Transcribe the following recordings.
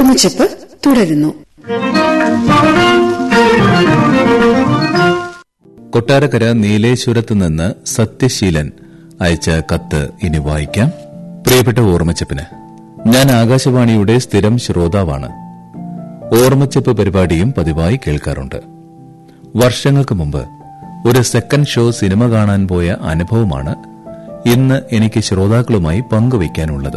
ഓർമ്മച്ചപ്പ് തുടരുന്നു കൊട്ടാരക്കര നീലേശ്വരത്ത് നിന്ന് സത്യശീലൻ അയച്ച കത്ത് ഇനി വായിക്കാം പ്രിയപ്പെട്ട ഓർമ്മച്ചപ്പിന് ഞാൻ ആകാശവാണിയുടെ സ്ഥിരം ശ്രോതാവാണ് ഓർമ്മച്ചപ്പ് പരിപാടിയും പതിവായി കേൾക്കാറുണ്ട് വർഷങ്ങൾക്ക് മുമ്പ് ഒരു സെക്കൻഡ് ഷോ സിനിമ കാണാൻ പോയ അനുഭവമാണ് ഇന്ന് എനിക്ക് ശ്രോതാക്കളുമായി പങ്കുവയ്ക്കാനുള്ളത്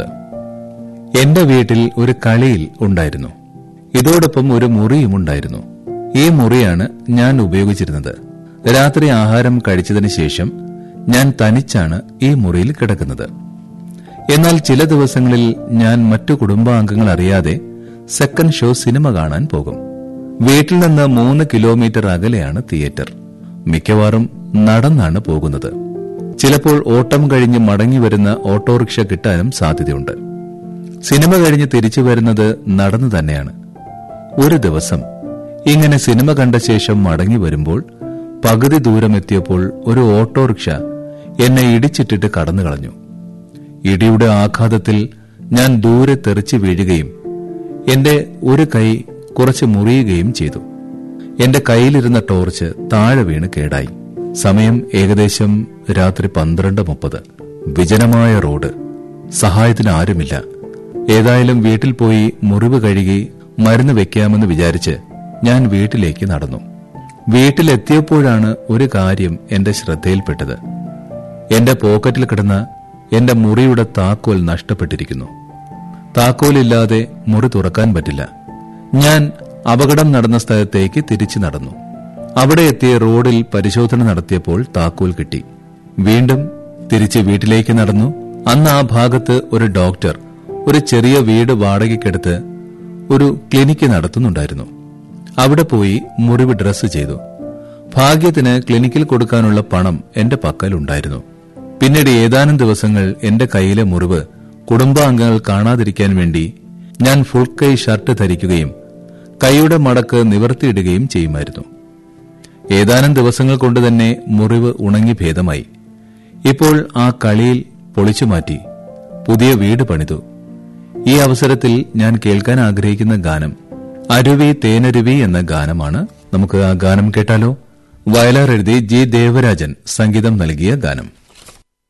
എന്റെ വീട്ടിൽ ഒരു കളിയിൽ ഉണ്ടായിരുന്നു ഇതോടൊപ്പം ഒരു മുറിയും ഉണ്ടായിരുന്നു ഈ മുറിയാണ് ഞാൻ ഉപയോഗിച്ചിരുന്നത് രാത്രി ആഹാരം കഴിച്ചതിന് ശേഷം ഞാൻ തനിച്ചാണ് ഈ മുറിയിൽ കിടക്കുന്നത് എന്നാൽ ചില ദിവസങ്ങളിൽ ഞാൻ മറ്റു കുടുംബാംഗങ്ങൾ അറിയാതെ സെക്കൻഡ് ഷോ സിനിമ കാണാൻ പോകും വീട്ടിൽ നിന്ന് മൂന്ന് കിലോമീറ്റർ അകലെയാണ് തിയേറ്റർ മിക്കവാറും നടന്നാണ് പോകുന്നത് ചിലപ്പോൾ ഓട്ടം കഴിഞ്ഞ് മടങ്ങി വരുന്ന ഓട്ടോറിക്ഷ കിട്ടാനും സാധ്യതയുണ്ട് സിനിമ കഴിഞ്ഞ് തിരിച്ചു വരുന്നത് നടന്നു തന്നെയാണ് ഒരു ദിവസം ഇങ്ങനെ സിനിമ കണ്ട ശേഷം മടങ്ങി വരുമ്പോൾ പകുതി ദൂരം എത്തിയപ്പോൾ ഒരു ഓട്ടോറിക്ഷ എന്നെ ഇടിച്ചിട്ടിട്ട് കടന്നു കളഞ്ഞു ഇടിയുടെ ആഘാതത്തിൽ ഞാൻ ദൂരെ തെറിച്ചു വീഴുകയും എന്റെ ഒരു കൈ കുറച്ച് മുറിയുകയും ചെയ്തു എന്റെ കയ്യിലിരുന്ന ടോർച്ച് താഴെ വീണ് കേടായി സമയം ഏകദേശം രാത്രി പന്ത്രണ്ട് മുപ്പത് വിജനമായ റോഡ് സഹായത്തിന് ആരുമില്ല ഏതായാലും വീട്ടിൽ പോയി മുറിവ് കഴുകി മരുന്ന് വെക്കാമെന്ന് വിചാരിച്ച് ഞാൻ വീട്ടിലേക്ക് നടന്നു വീട്ടിലെത്തിയപ്പോഴാണ് ഒരു കാര്യം എന്റെ ശ്രദ്ധയിൽപ്പെട്ടത് എന്റെ പോക്കറ്റിൽ കിടന്ന എന്റെ മുറിയുടെ താക്കോൽ നഷ്ടപ്പെട്ടിരിക്കുന്നു താക്കോലില്ലാതെ മുറി തുറക്കാൻ പറ്റില്ല ഞാൻ അപകടം നടന്ന സ്ഥലത്തേക്ക് തിരിച്ചു നടന്നു അവിടെ എത്തിയ റോഡിൽ പരിശോധന നടത്തിയപ്പോൾ താക്കോൽ കിട്ടി വീണ്ടും തിരിച്ച് വീട്ടിലേക്ക് നടന്നു അന്ന് ആ ഭാഗത്ത് ഒരു ഡോക്ടർ ഒരു ചെറിയ വീട് വാടകയ്ക്കെടുത്ത് ഒരു ക്ലിനിക്ക് നടത്തുന്നുണ്ടായിരുന്നു അവിടെ പോയി മുറിവ് ഡ്രസ്സ് ചെയ്തു ഭാഗ്യത്തിന് ക്ലിനിക്കിൽ കൊടുക്കാനുള്ള പണം എന്റെ പക്കലുണ്ടായിരുന്നു പിന്നീട് ഏതാനും ദിവസങ്ങൾ എന്റെ കയ്യിലെ മുറിവ് കുടുംബാംഗങ്ങൾ കാണാതിരിക്കാൻ വേണ്ടി ഞാൻ ഫുൾ കൈ ഷർട്ട് ധരിക്കുകയും കൈയുടെ മടക്ക് നിവർത്തിയിടുകയും ചെയ്യുമായിരുന്നു ഏതാനും ദിവസങ്ങൾ കൊണ്ട് തന്നെ മുറിവ് ഉണങ്ങി ഭേദമായി ഇപ്പോൾ ആ കളിയിൽ പൊളിച്ചുമാറ്റി പുതിയ വീട് പണിതു ഈ അവസരത്തിൽ ഞാൻ കേൾക്കാൻ ആഗ്രഹിക്കുന്ന ഗാനം അരുവി തേനരുവി എന്ന ഗാനമാണ് നമുക്ക് ആ ഗാനം കേട്ടാലോ വയലാർ എഴുതി ജി ദേവരാജൻ സംഗീതം നൽകിയ ഗാനം